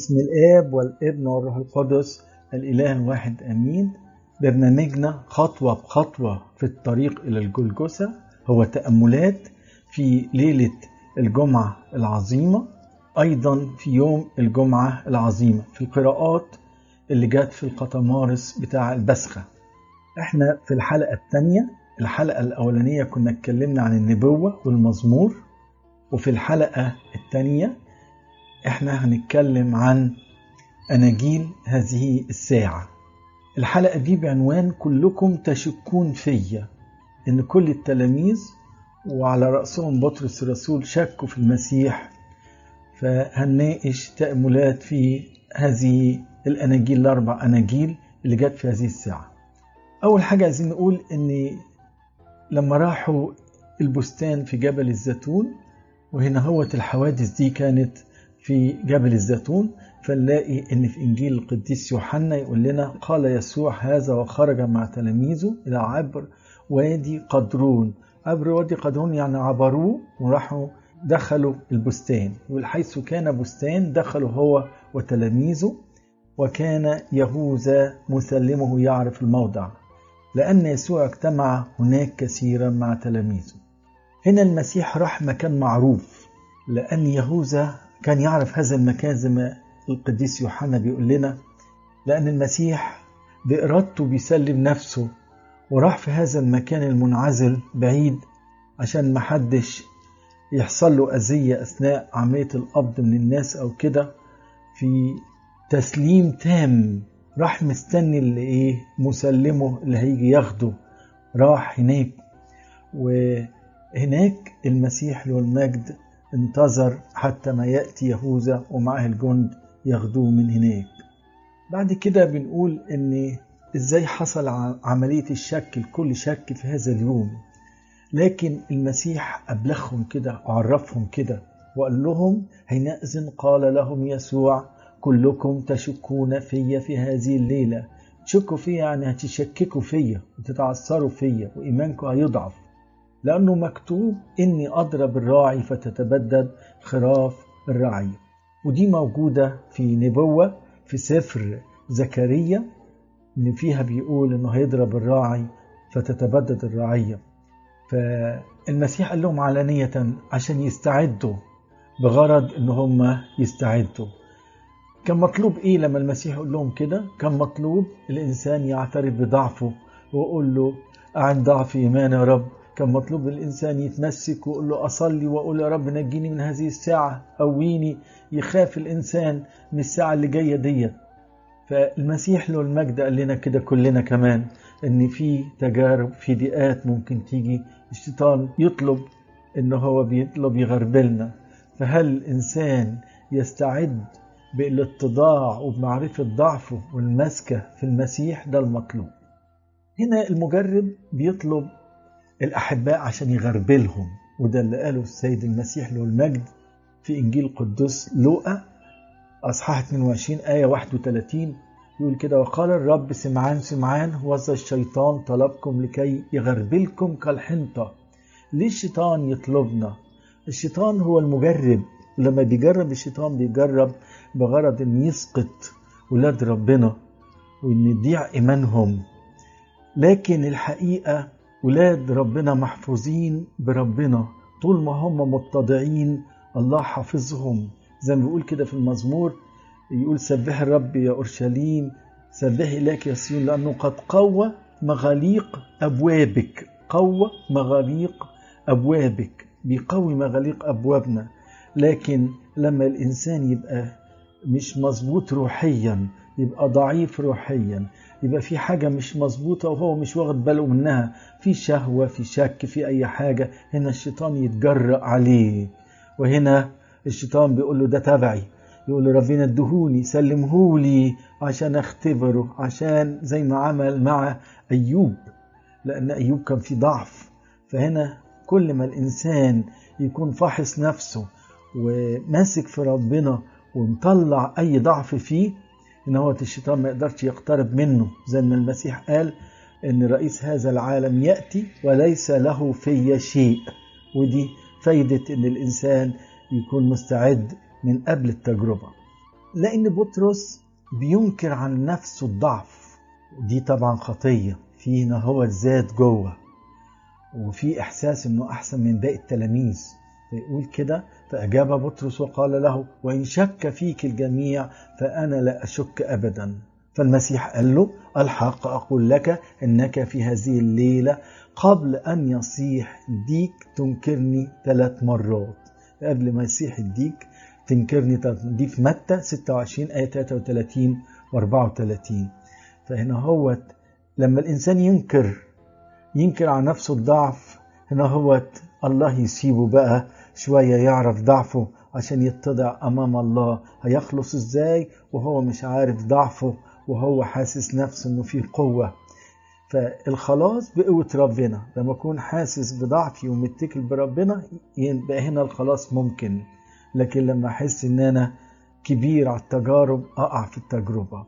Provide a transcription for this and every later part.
بسم الآب والابن والروح القدس الإله الواحد آمين برنامجنا خطوة بخطوة في الطريق إلى الجلجسة هو تأملات في ليلة الجمعة العظيمة أيضا في يوم الجمعة العظيمة في القراءات اللي جت في القطمارس بتاع البسخة احنا في الحلقة الثانية الحلقة الأولانية كنا اتكلمنا عن النبوة والمزمور وفي الحلقة الثانية احنا هنتكلم عن أناجيل هذه الساعة الحلقة دي بعنوان كلكم تشكون فيا إن كل التلاميذ وعلى رأسهم بطرس الرسول شكوا في المسيح فهنناقش تأملات في هذه الأناجيل الأربع أناجيل اللي جت في هذه الساعة أول حاجة عايزين نقول إن لما راحوا البستان في جبل الزيتون وهنا هوت الحوادث دي كانت في جبل الزيتون فنلاقي ان في انجيل القديس يوحنا يقول لنا قال يسوع هذا وخرج مع تلاميذه الى عبر وادي قدرون عبر وادي قدرون يعني عبروه وراحوا دخلوا البستان يقول حيث كان بستان دخلوا هو وتلاميذه وكان يهوذا مسلمه يعرف الموضع لأن يسوع اجتمع هناك كثيرا مع تلاميذه هنا المسيح راح مكان معروف لأن يهوذا كان يعرف هذا المكان زي ما القديس يوحنا بيقول لنا لأن المسيح بإرادته بيسلم نفسه وراح في هذا المكان المنعزل بعيد عشان محدش يحصل له أذية أثناء عملية القبض من الناس أو كده في تسليم تام راح مستني اللي إيه مسلمه اللي هيجي ياخده راح هناك وهناك المسيح له المجد انتظر حتى ما يأتي يهوذا ومعه الجند ياخدوه من هناك بعد كده بنقول ان ازاي حصل عملية الشك الكل شك في هذا اليوم لكن المسيح أبلغهم كده وعرفهم كده وقال لهم حينئذ قال لهم يسوع كلكم تشكون في في هذه الليلة تشكوا فيا يعني هتشككوا فيا وتتعثروا فيا وإيمانكم هيضعف لأنه مكتوب إني أضرب الراعي فتتبدد خراف الرعية ودي موجودة في نبوة في سفر زكريا إن فيها بيقول إنه هيضرب الراعي فتتبدد الرعية فالمسيح قال لهم علانية عشان يستعدوا بغرض إن هم يستعدوا كان مطلوب إيه لما المسيح يقول لهم كده كان مطلوب الإنسان يعترف بضعفه ويقول له أعن ضعف إيمان يا رب كان مطلوب الإنسان يتمسك ويقول له أصلي وأقول يا رب نجيني من هذه الساعة قويني يخاف الإنسان من الساعة اللي جاية ديت فالمسيح له المجد قال لنا كده كلنا كمان إن في تجارب في ضيقات ممكن تيجي الشيطان يطلب إن هو بيطلب يغربلنا فهل الإنسان يستعد بالاتضاع وبمعرفة ضعفه والمسكة في المسيح ده المطلوب هنا المجرب بيطلب الأحباء عشان يغربلهم وده اللي قاله السيد المسيح له المجد في إنجيل قدوس لوقا أصحاح 22 آية 31 يقول كده وقال الرب سمعان سمعان وذا الشيطان طلبكم لكي يغربلكم كالحنطة ليه الشيطان يطلبنا الشيطان هو المجرب لما بيجرب الشيطان بيجرب بغرض ان يسقط ولاد ربنا وان يضيع ايمانهم لكن الحقيقه ولاد ربنا محفوظين بربنا طول ما هم متضعين الله حافظهم زي ما بيقول كده في المزمور يقول سبح الرب يا اورشليم سبحي لك يا سيون لانه قد قوى مغاليق ابوابك قوى مغاليق ابوابك بيقوي مغاليق ابوابنا لكن لما الانسان يبقى مش مظبوط روحيا يبقى ضعيف روحيا يبقى في حاجة مش مظبوطة وهو مش واخد باله منها في شهوة في شك في أي حاجة هنا الشيطان يتجرأ عليه وهنا الشيطان بيقول له ده تبعي يقول له ربنا ادهوني سلمهولي عشان اختبره عشان زي ما عمل مع أيوب لأن أيوب كان في ضعف فهنا كل ما الإنسان يكون فاحص نفسه وماسك في ربنا ومطلع أي ضعف فيه ان هو الشيطان ما يقدرش يقترب منه زي ما المسيح قال ان رئيس هذا العالم ياتي وليس له في شيء ودي فايده ان الانسان يكون مستعد من قبل التجربه لأن بطرس بينكر عن نفسه الضعف دي طبعا خطية فينا هو الذات جوه وفي إحساس إنه أحسن من باقي التلاميذ فيقول كده فأجاب بطرس وقال له وإن شك فيك الجميع فأنا لا أشك أبدا فالمسيح قال له الحق أقول لك إنك في هذه الليلة قبل أن يصيح الديك تنكرني ثلاث مرات قبل ما يصيح الديك تنكرني دي في متى 26 آية 33 و 34 فهنا هو لما الإنسان ينكر ينكر عن نفسه الضعف هنا هو الله يسيبه بقى شوية يعرف ضعفه عشان يتضع أمام الله هيخلص إزاي وهو مش عارف ضعفه وهو حاسس نفسه إنه فيه قوة فالخلاص بقوة ربنا لما أكون حاسس بضعفي ومتكل بربنا يبقى هنا الخلاص ممكن لكن لما أحس إن أنا كبير على التجارب أقع في التجربة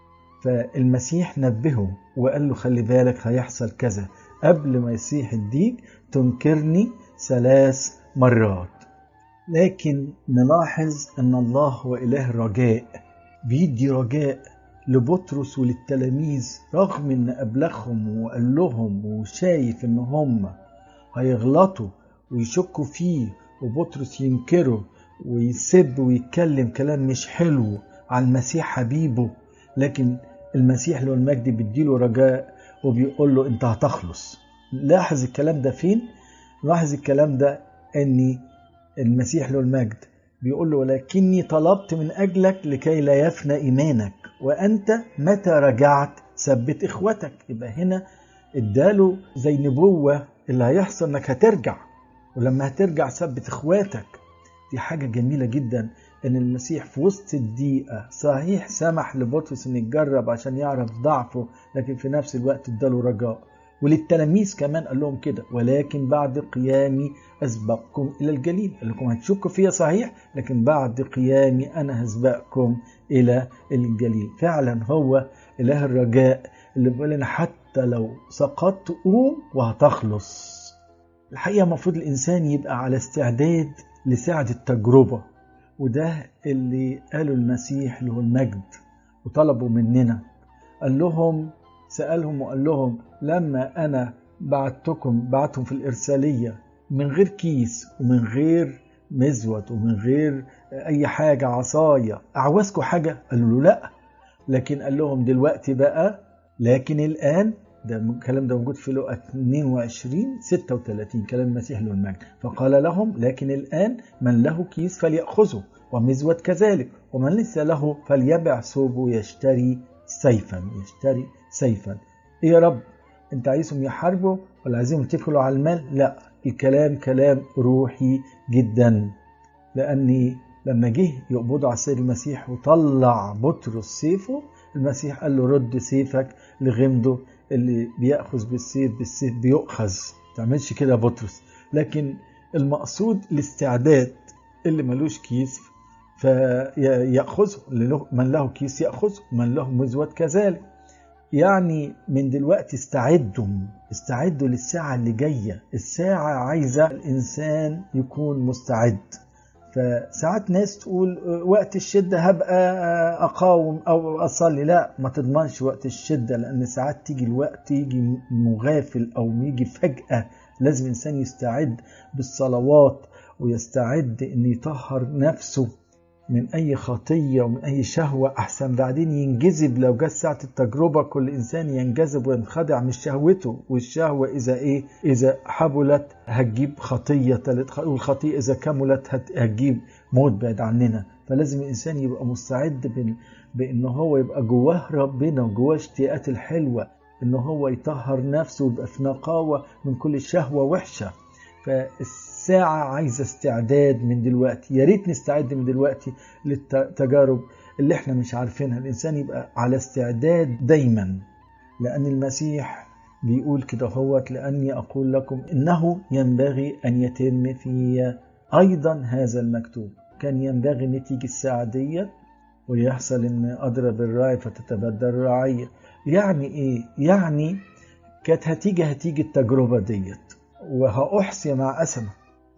فالمسيح نبهه وقال له خلي بالك هيحصل كذا قبل ما يصيح الديك تنكرني ثلاث مرات لكن نلاحظ أن الله هو إله الرجاء بيدي رجاء لبطرس وللتلاميذ رغم ان ابلغهم وقال لهم وشايف ان هم هيغلطوا ويشكوا فيه وبطرس ينكره ويسب ويتكلم كلام مش حلو عن المسيح حبيبه لكن المسيح له المجد بيديله رجاء وبيقول له انت هتخلص لاحظ الكلام ده فين لاحظ الكلام ده ان المسيح له المجد بيقول له ولكني طلبت من اجلك لكي لا يفنى ايمانك وانت متى رجعت ثبت اخوتك يبقى هنا اداله زي نبوه اللي هيحصل انك هترجع ولما هترجع ثبت اخواتك دي حاجه جميله جدا ان المسيح في وسط الضيقه صحيح سمح لبطرس ان يتجرب عشان يعرف ضعفه لكن في نفس الوقت اداله رجاء وللتلاميذ كمان قال لهم كده ولكن بعد قيامي اسبقكم الى الجليل قال لكم هتشكوا فيا صحيح لكن بعد قيامي انا هسبقكم الى الجليل فعلا هو اله الرجاء اللي بيقول لنا حتى لو سقطت قوم وهتخلص الحقيقه المفروض الانسان يبقى على استعداد لساعة التجربة وده اللي قاله المسيح له المجد وطلبوا مننا قال لهم سألهم وقال لهم لما أنا بعتكم بعتهم في الإرسالية من غير كيس ومن غير مزود ومن غير أي حاجة عصاية أعوزكم حاجة قالوا له لأ لكن قال لهم دلوقتي بقى لكن الآن ده الكلام ده موجود في لقا 22 36 كلام المسيح له المجد فقال لهم لكن الآن من له كيس فليأخذه ومزود كذلك ومن ليس له فليبع ثوبه يشتري سيفا يشتري سيفا ايه يا رب انت عايزهم يحاربوا ولا عايزهم يتكلوا على المال لا الكلام كلام روحي جدا لاني لما جه يقبضوا على السيد المسيح وطلع بطرس سيفه المسيح قال له رد سيفك لغمده اللي بيأخذ بالسيف بالسيف بيؤخذ تعملش كده بطرس لكن المقصود الاستعداد اللي ملوش كيس فيأخذه من له كيس يأخذه من له مزود كذلك يعني من دلوقتي استعدوا استعدوا للساعة اللي جاية الساعة عايزة الإنسان يكون مستعد فساعات ناس تقول وقت الشدة هبقى أقاوم أو أصلي لا ما تضمنش وقت الشدة لأن ساعات تيجي الوقت يجي مغافل أو يجي فجأة لازم الإنسان يستعد بالصلوات ويستعد أن يطهر نفسه من أي خطية ومن أي شهوة أحسن بعدين ينجذب لو جت ساعة التجربة كل إنسان ينجذب وينخدع من شهوته والشهوة إذا إيه إذا حبلت هتجيب خطية والخطية إذا كملت هتجيب موت بعد عننا فلازم الإنسان يبقى مستعد بأن هو يبقى جواه ربنا وجواه اشتياقات الحلوة أن هو يطهر نفسه ويبقى في نقاوة من كل شهوة وحشة فالساعة عايزة استعداد من دلوقتي يا ريت نستعد من دلوقتي للتجارب اللي احنا مش عارفينها الإنسان يبقى على استعداد دايما لأن المسيح بيقول كده هوت لأني أقول لكم إنه ينبغي أن يتم في أيضا هذا المكتوب كان ينبغي أن تيجي الساعة ديت ويحصل أن أضرب الراعي فتتبدل الرعية يعني إيه؟ يعني كانت هتيجي هتيجي التجربة ديت وهأحصي مع أسمة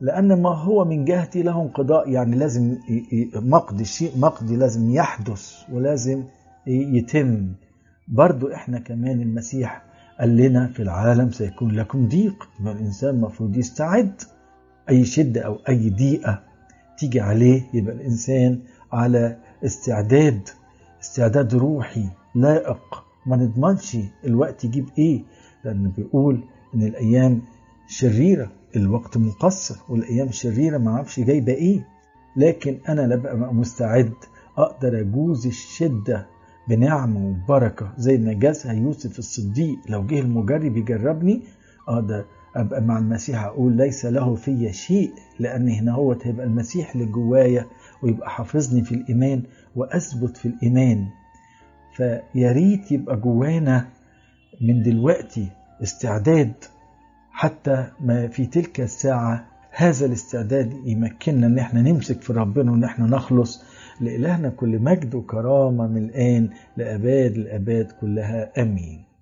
لأن ما هو من جهتي له انقضاء يعني لازم مقضي شيء مقضي لازم يحدث ولازم يتم برضو احنا كمان المسيح قال لنا في العالم سيكون لكم ضيق يبقى الإنسان المفروض يستعد أي شدة أو أي ضيقة تيجي عليه يبقى الإنسان على استعداد استعداد روحي لائق ما نضمنش الوقت يجيب ايه لأنه بيقول إن الأيام شريرة الوقت مقصر والأيام الشريرة ما اعرفش جايبة ايه لكن أنا لا بقى مستعد أقدر أجوز الشدة بنعمة وبركة زي ما جازها يوسف الصديق لو جه المجرب يجربني أقدر أبقى مع المسيح أقول ليس له في شيء لأن هنا هو هيبقى المسيح اللي جوايا ويبقى حافظني في الإيمان وأثبت في الإيمان فيا ريت يبقى جوانا من دلوقتي استعداد حتى ما في تلك الساعة هذا الاستعداد يمكننا ان احنا نمسك في ربنا وان احنا نخلص لإلهنا كل مجد وكرامة من الآن لأباد الأباد كلها أمين